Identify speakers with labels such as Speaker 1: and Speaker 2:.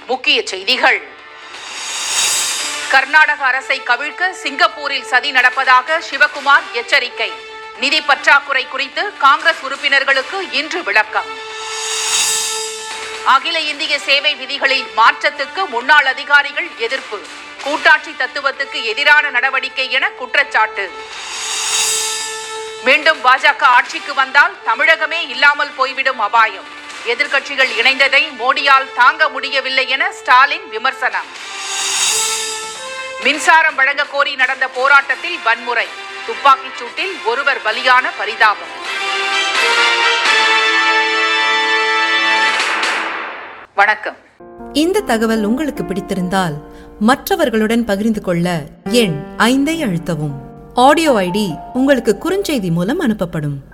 Speaker 1: முக்கிய செய்திகள் கர்நாடக அரசை கவிழ்க்க சிங்கப்பூரில் சதி நடப்பதாக சிவகுமார் எச்சரிக்கை நிதி பற்றாக்குறை குறித்து காங்கிரஸ் உறுப்பினர்களுக்கு இன்று விளக்கம் அகில இந்திய சேவை விதிகளில் மாற்றத்துக்கு முன்னாள் அதிகாரிகள் எதிர்ப்பு கூட்டாட்சி தத்துவத்துக்கு எதிரான நடவடிக்கை என குற்றச்சாட்டு மீண்டும் பாஜக ஆட்சிக்கு வந்தால் தமிழகமே இல்லாமல் போய்விடும் அபாயம் எதிர்க்கட்சிகள் இணைந்ததை மோடியால் தாங்க முடியவில்லை என ஸ்டாலின் விமர்சனம் மின்சாரம் வழங்க கோரி நடந்த போராட்டத்தில் வன்முறை துப்பாக்கிச் சூட்டில் ஒருவர் பலியான பரிதாபம் வணக்கம்
Speaker 2: இந்த தகவல் உங்களுக்கு பிடித்திருந்தால் மற்றவர்களுடன் பகிர்ந்து கொள்ள எண் ஐந்தை அழுத்தவும் ஆடியோ ஐடி உங்களுக்கு குறுஞ்செய்தி மூலம் அனுப்பப்படும்